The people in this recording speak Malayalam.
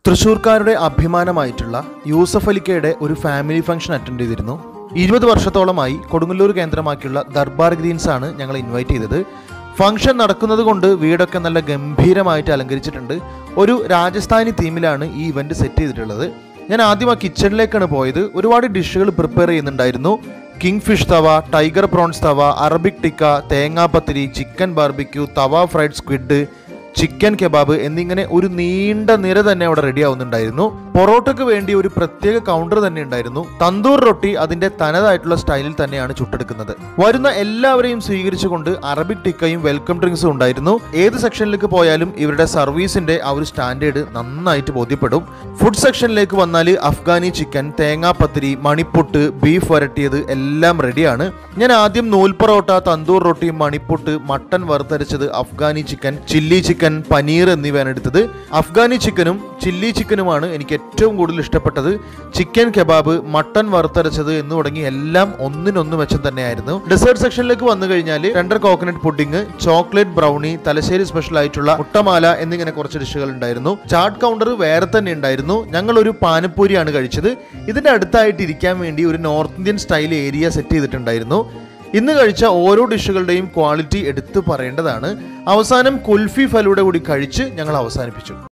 തൃശ്ശൂർക്കാരുടെ അഭിമാനമായിട്ടുള്ള യൂസഫ് അലിക്കയുടെ ഒരു ഫാമിലി ഫംഗ്ഷൻ അറ്റൻഡ് ചെയ്തിരുന്നു ഇരുപത് വർഷത്തോളമായി കൊടുങ്ങല്ലൂർ കേന്ദ്രമാക്കിയുള്ള ദർബാർ ഗ്രീൻസ് ആണ് ഞങ്ങൾ ഇൻവൈറ്റ് ചെയ്തത് ഫംഗ്ഷൻ നടക്കുന്നത് കൊണ്ട് വീടൊക്കെ നല്ല ഗംഭീരമായിട്ട് അലങ്കരിച്ചിട്ടുണ്ട് ഒരു രാജസ്ഥാനി തീമിലാണ് ഈ ഇവന്റ് സെറ്റ് ചെയ്തിട്ടുള്ളത് ഞാൻ ആദ്യം ആ കിച്ചണിലേക്കാണ് പോയത് ഒരുപാട് ഡിഷുകൾ പ്രിപ്പയർ ചെയ്യുന്നുണ്ടായിരുന്നു kingfish tawa tiger prawns tawa Arabic tikka തേങ്ങാപ്പത്തിരി chicken barbecue tawa fried squid chicken kebab എന്നിങ്ങനെ ഒരു നീണ്ട നിര തന്നെ അവിടെ റെഡി ആവുന്നുണ്ടായിരുന്നു പൊറോട്ടയ്ക്ക് വേണ്ടി ഒരു പ്രത്യേക കൗണ്ടർ തന്നെ ഉണ്ടായിരുന്നു തന്തൂർ റൊട്ടി അതിന്റെ തനതായിട്ടുള്ള സ്റ്റൈലിൽ തന്നെയാണ് ചുട്ടെടുക്കുന്നത് വരുന്ന എല്ലാവരെയും സ്വീകരിച്ചുകൊണ്ട് അറബിക് ടിക്കയും വെൽക്കം ഡ്രിങ്ക്സും ഉണ്ടായിരുന്നു ഏത് സെക്ഷനിലേക്ക് പോയാലും ഇവരുടെ സർവീസിന്റെ ആ ഒരു സ്റ്റാൻഡേർഡ് നന്നായിട്ട് ബോധ്യപ്പെടും ഫുഡ് സെക്ഷനിലേക്ക് വന്നാൽ അഫ്ഗാനി ചിക്കൻ തേങ്ങാപ്പത്തിരി മണിപ്പുട്ട് ബീഫ് വരട്ടിയത് എല്ലാം റെഡിയാണ് ഞാൻ ആദ്യം നൂൽ പൊറോട്ട തന്തൂർ റൊട്ടി മണിപ്പുട്ട് മട്ടൻ വറുത്തരച്ചത് Afghani chicken chilli chicken paneer എന്നിവയാണ് എടുത്തത് അഫ്ഗാനി ചിക്കനും ചില്ലി ചിക്കനുമാണ് എനിക്ക് ഏറ്റവും കൂടുതൽ ഇഷ്ടപ്പെട്ടത് ചിക്കൻ കെബാബ് മട്ടൻ വറുത്തരച്ചത് എന്ന് തുടങ്ങി എല്ലാം ഒന്നിനൊന്ന് മെച്ചം തന്നെയായിരുന്നു ഡെസേർട്ട് സെക്ഷനിലേക്ക് വന്നു കഴിഞ്ഞാൽ രണ്ടർ coconut pudding chocolate brownie Thalassery special ആയിട്ടുള്ള മുട്ടമാല എന്നിങ്ങനെ കുറച്ച് ഡിഷുകൾ ഉണ്ടായിരുന്നു ചാട്ട് കൗണ്ടർ വേറെ തന്നെ ഉണ്ടായിരുന്നു ഞങ്ങൾ ഒരു പാനപ്പൂരിയാണ് കഴിച്ചത് ഇതിന്റെ അടുത്തായിട്ട് ഇരിക്കാൻ വേണ്ടി ഒരു north Indian style area set ചെയ്തിട്ടുണ്ടായിരുന്നു ഇന്ന് കഴിച്ച ഓരോ ഡിഷുകളുടെയും ക്വാളിറ്റി എടുത്തു പറയേണ്ടതാണ് അവസാനം കുൽഫി ഫലൂടെ കൂടി കഴിച്ച് ഞങ്ങൾ അവസാനിപ്പിച്ചു